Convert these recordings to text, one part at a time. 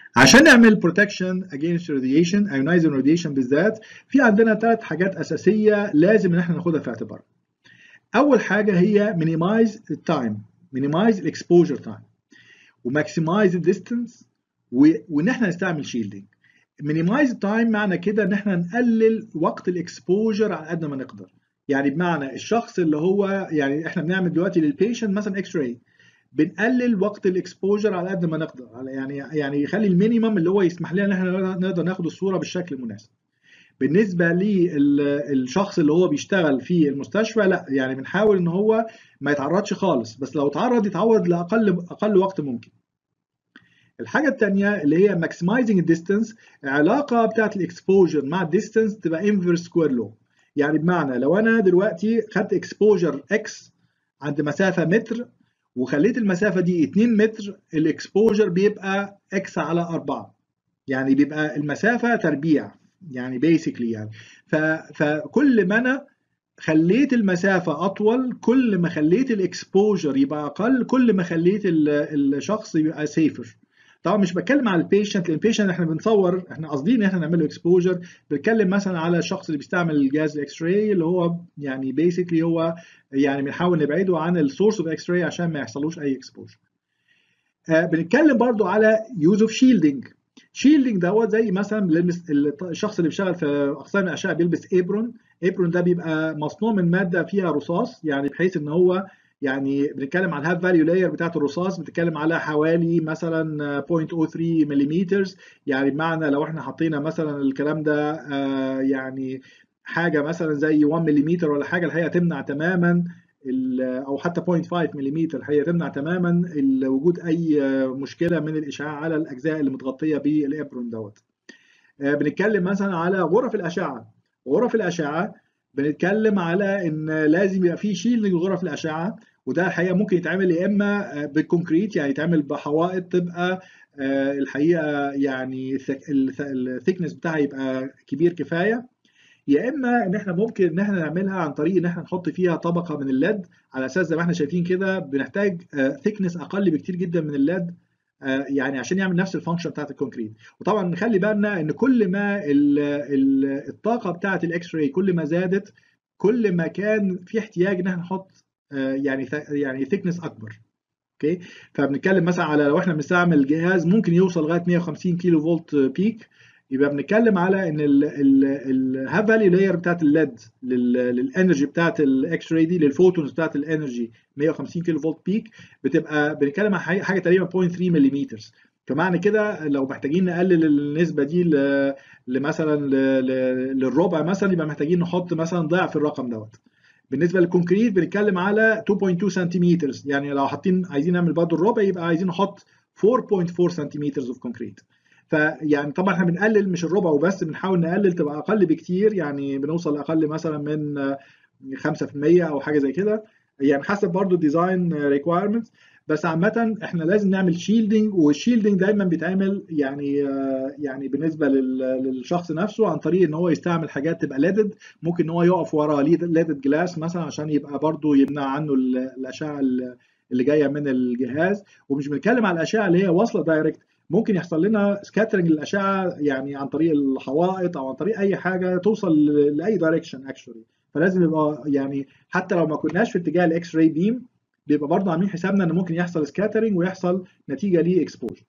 عشان نعمل بروتكشن اجينست راديشن ايونايزنج راديشن بالذات في عندنا ثلاث حاجات اساسيه لازم ان احنا ناخدها في اعتبارنا اول حاجه هي مينيمايز التايم مينيمايز الاكسبوجر تايم وماكسمايز الديستنس وان احنا نستعمل شيلدنج مينيمايز تايم معنى كده ان احنا نقلل وقت الاكسبوجر على قد ما نقدر يعني بمعنى الشخص اللي هو يعني احنا بنعمل دلوقتي للبيشنت مثلا اكس راي بنقلل وقت الاكسبوجر على قد ما نقدر يعني يعني يخلي المينيمم اللي هو يسمح لنا ان احنا نقدر ناخد الصوره بالشكل المناسب بالنسبه للشخص اللي هو بيشتغل في المستشفى لا يعني بنحاول ان هو ما يتعرضش خالص بس لو اتعرض يتعرض لاقل اقل وقت ممكن الحاجه الثانيه اللي هي ماكسمايزنج الديستانس العلاقه بتاعت الاكسبوجر مع الديستانس تبقى انفرس سكوير لو يعني بمعنى لو انا دلوقتي خدت اكسبوجر اكس عند مسافه متر وخليت المسافه دي 2 متر الاكسبوجر بيبقى اكس على 4 يعني بيبقى المسافه تربيع يعني بيسكلي يعني فكل ما انا خليت المسافه اطول كل ما خليت الاكسبوجر يبقى اقل كل ما خليت الشخص يبقى سيفر طبعا مش بتكلم على البيشنت لان البيشنت احنا بنصور احنا قاصدين ان احنا نعمل له اكسبوجر بنتكلم مثلا على الشخص اللي بيستعمل الجهاز الاكس راي اللي هو يعني بيسكلي هو يعني بنحاول نبعده عن السورس اوف اكس راي عشان ما يحصلوش اي اكسبوجر آه بنتكلم برضو على يوز اوف شيلدنج شيلدنج دوت زي مثلا الشخص اللي بيشتغل في اقسام الاشعه بيلبس ايبرون ايبرون ده بيبقى مصنوع من ماده فيها رصاص يعني بحيث ان هو يعني بنتكلم على الهاف فاليو لاير بتاعت الرصاص بتتكلم على حوالي مثلا 0.03 ملم يعني بمعنى لو احنا حطينا مثلا الكلام ده يعني حاجه مثلا زي 1 ملم ولا حاجه الحقيقه تمنع تماما او حتى 0.5 ملم الحقيقه تمنع تماما وجود اي مشكله من الاشعاع على الاجزاء اللي متغطيه بالابرون دوت بنتكلم مثلا على غرف الاشعه غرف الاشعه بنتكلم على ان لازم يبقى في شيلدنج لغرف الاشعه وده الحقيقه ممكن يتعمل يا اما بالكونكريت يعني يتعمل بحوائط تبقى الحقيقه يعني الثيكنس بتاعها يبقى كبير كفايه يا اما ان احنا ممكن ان احنا نعملها عن طريق ان احنا نحط فيها طبقه من الليد على اساس زي ما احنا شايفين كده بنحتاج ثيكنس اقل بكتير جدا من الليد يعني عشان يعمل نفس الفانكشن بتاعت الكونكريت وطبعا نخلي بالنا ان كل ما ال ال الطاقه بتاعت الاكس راي كل ما زادت كل ما كان في احتياج ان احنا نحط يعني يعني ثيكنس اكبر اوكي فبنتكلم مثلا على لو احنا بنستعمل جهاز ممكن يوصل لغايه 150 كيلو فولت بيك يبقى بنتكلم على ان الهاف فاليو لاير بتاعت الليد للانرجي بتاعت الاكس راي دي للفوتونز بتاعت الانرجي 150 كيلو فولت بيك بتبقى بنتكلم عن حاجه تقريبا 0.3 ملم فمعنى كده لو محتاجين نقلل النسبه دي لمثلا للربع مثلا يبقى محتاجين نحط مثلا ضعف الرقم دوت بالنسبه للكونكريت بنتكلم على 2.2 سنتيمتر يعني لو حاطين عايزين نعمل برضه الربع يبقى عايزين نحط 4.4 سنتيمتر اوف كونكريت فيعني طبعا احنا بنقلل مش الربع وبس بنحاول نقلل تبقى اقل بكتير يعني بنوصل لاقل مثلا من 5% او حاجه زي كده يعني حسب برضو الديزاين ريكوايرمنتس بس عامة احنا لازم نعمل شيلدنج والشيلدنج دايما بيتعمل يعني يعني بالنسبة للشخص نفسه عن طريق ان هو يستعمل حاجات تبقى ليدد ممكن ان هو يقف ورا ليدد جلاس مثلا عشان يبقى برضو يمنع عنه الاشعة اللي جاية من الجهاز ومش بنتكلم على الاشعة اللي هي واصلة دايركت ممكن يحصل لنا سكاترنج للاشعه يعني عن طريق الحوائط او عن طريق اي حاجه توصل لاي دايركشن اكشولي فلازم يبقى يعني حتى لو ما كناش في اتجاه الاكس راي بيم بيبقى برضه عاملين حسابنا ان ممكن يحصل سكاترنج ويحصل نتيجه ليه اكسبوجر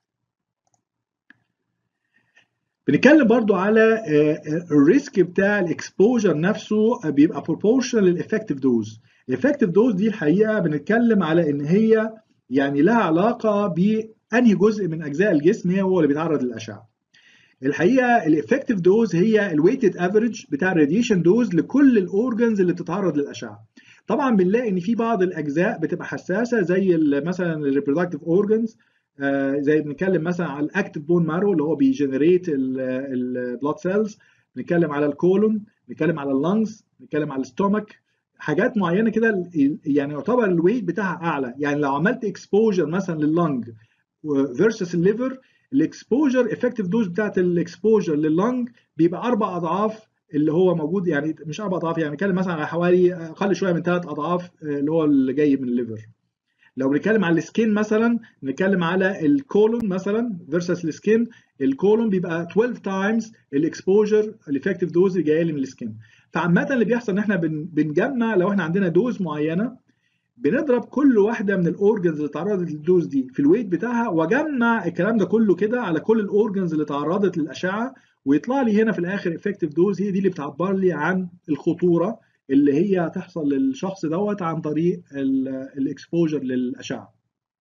بنتكلم برضو على الريسك بتاع الاكسبوجر نفسه بيبقى بروبورشنال للافكتيف دوز الافكتيف دوز دي الحقيقه بنتكلم على ان هي يعني لها علاقه بانهي جزء من اجزاء الجسم هي هو اللي بيتعرض للاشعه الحقيقه الافكتيف دوز هي الويتد افريج بتاع الراديشن دوز لكل الاورجنز اللي بتتعرض للاشعه طبعا بنلاقي ان في بعض الاجزاء بتبقى حساسه زي مثلا الريبرودكتيف اورجنز زي بنتكلم مثلا على الاكتيف بون مارو اللي هو بيجنريت البلاد سيلز بنتكلم على الكولون بنتكلم على اللنجز بنتكلم على الستومك حاجات معينه كده يعني يعتبر الويت بتاعها اعلى يعني لو عملت اكسبوجر مثلا لللنج فيرسس الليفر الاكسبوجر افكتيف دوز بتاعت الاكسبوجر لللنج بيبقى اربع اضعاف اللي هو موجود يعني مش اربع اضعاف يعني بنتكلم مثلا على حوالي اقل شويه من ثلاث اضعاف اللي هو اللي جاي من الليفر لو بنتكلم على السكين مثلا نتكلم على الكولون مثلا فيرسس السكين الكولون بيبقى 12 تايمز الاكسبوجر الافكتيف دوز اللي جايه لي من السكين فعامه اللي بيحصل ان احنا بنجمع لو احنا عندنا دوز معينه بنضرب كل واحده من الاورجنز اللي تعرضت للدوز دي في الويت بتاعها واجمع الكلام ده كله كده على كل الاورجنز اللي تعرضت للاشعه ويطلع لي هنا في الاخر افكتيف دوز هي دي اللي بتعبر لي عن الخطوره اللي هي هتحصل للشخص دوت عن طريق الاكسبوجر للاشعه.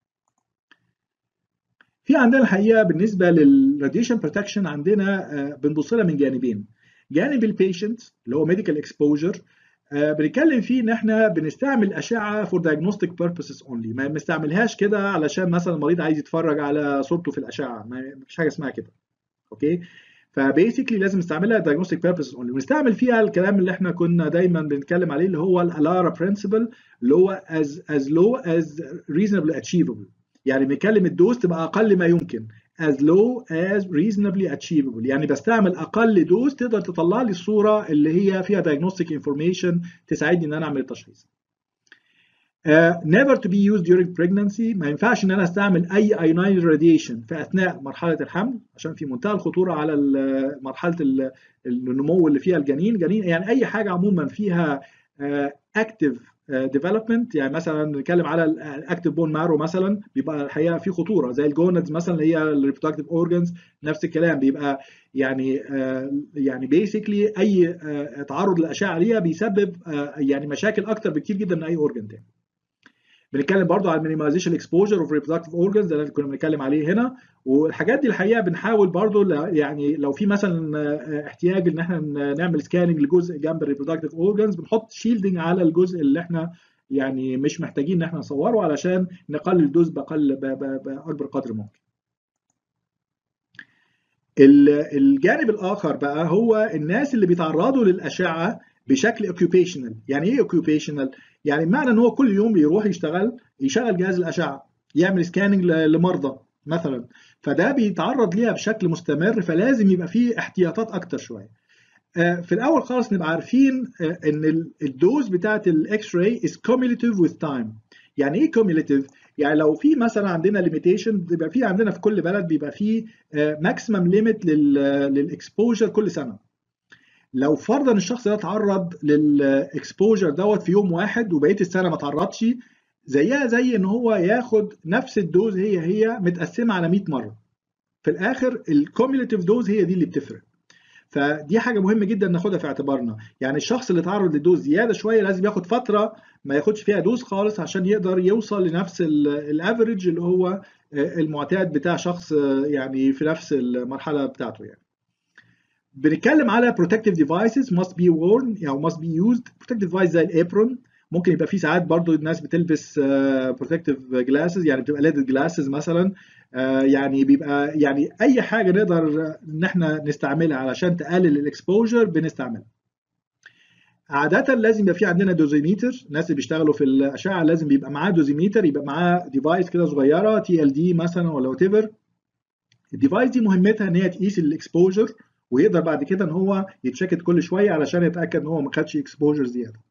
في عندنا الحقيقه بالنسبه للراديشن بروتكشن عندنا بنبص لها من جانبين. جانب البيشنت اللي هو ميديكال اكسبوجر بنتكلم فيه ان احنا بنستعمل اشعه فور diagnostic purposes only ما بنستعملهاش كده علشان مثلا المريض عايز يتفرج على صورته في الاشعه ما فيش حاجه اسمها كده اوكي فبيسكلي لازم نستعملها diagnostic purposes only ونستعمل فيها الكلام اللي احنا كنا دايما بنتكلم عليه اللي هو الالارا برنسبل اللي هو as as low as reasonably achievable يعني بنتكلم الدوز تبقى اقل ما يمكن as low as reasonably achievable يعني بستعمل اقل دوز تقدر تطلع لي الصوره اللي هي فيها diagnostic information تساعدني ان انا اعمل التشخيص. Uh, never to be used during pregnancy ما ينفعش ان انا استعمل اي ionized radiation في اثناء مرحله الحمل عشان في منتهى الخطوره على مرحله النمو اللي فيها الجنين جنين يعني اي حاجه عموما فيها uh, active ديفلوبمنت يعني مثلا نتكلم على الاكتيف بون مارو مثلا بيبقى الحقيقه في خطوره زي الجونادز مثلا اللي هي الريبرودكتيف اورجانز نفس الكلام بيبقى يعني يعني بيسكلي اي تعرض للاشعه ليها بيسبب يعني مشاكل اكتر بكتير جدا من اي اورجان تاني. بنتكلم برضو على مينيمايزيشن اكسبوجر اوف ريبرودكتيف اورجانز ده اللي كنا بنتكلم عليه هنا والحاجات دي الحقيقه بنحاول برضو يعني لو في مثلا احتياج ان احنا نعمل سكاننج لجزء جنب الريبرودكتيف اورجانز بنحط شيلدنج على الجزء اللي احنا يعني مش محتاجين ان احنا نصوره علشان نقلل الدوز باقل باكبر قدر ممكن. الجانب الاخر بقى هو الناس اللي بيتعرضوا للاشعه بشكل اوكيوبيشنال يعني ايه اوكيوبيشنال يعني معنى ان هو كل يوم بيروح يشتغل يشغل جهاز الاشعه يعمل سكاننج لمرضى مثلا فده بيتعرض ليها بشكل مستمر فلازم يبقى فيه احتياطات اكتر شويه في الاول خالص نبقى عارفين ان الدوز بتاعه الاكس راي از كوميوليتيف وذ تايم يعني ايه كوميوليتيف يعني لو في مثلا عندنا ليميتيشن بيبقى في عندنا في كل بلد بيبقى في ماكسيمم ليميت للاكسبوجر كل سنه لو فرضا الشخص ده اتعرض للاكسبوجر دوت في يوم واحد وبقيه السنه ما تعرضش زيها زي ان هو ياخد نفس الدوز هي هي متقسمه على 100 مره في الاخر الكوميوليتيف دوز هي دي اللي بتفرق فدي حاجه مهمه جدا ناخدها في اعتبارنا يعني الشخص اللي اتعرض للدوز زياده شويه لازم ياخد فتره ما ياخدش فيها دوز خالص عشان يقدر يوصل لنفس الافريج اللي هو المعتاد بتاع شخص يعني في نفس المرحله بتاعته يعني بنتكلم على protective devices must be worn او must be used protective device زي الابرون ممكن يبقى في ساعات برضو الناس بتلبس protective glasses يعني بتبقى leaded glasses مثلا يعني بيبقى يعني اي حاجه نقدر ان احنا نستعملها علشان تقلل الاكسبوجر بنستعملها عادة لازم يبقى في عندنا دوزيميتر الناس اللي بيشتغلوا في الأشعة لازم بيبقى معاه دوزيميتر يبقى معاه ديفايس كده صغيرة تي ال دي مثلا ولا وات ايفر الديفايس دي مهمتها ان هي تقيس الاكسبوجر ويقدر بعد كده ان هو يتشكت كل شويه علشان يتاكد ان هو ما خدش اكسبوجر زياده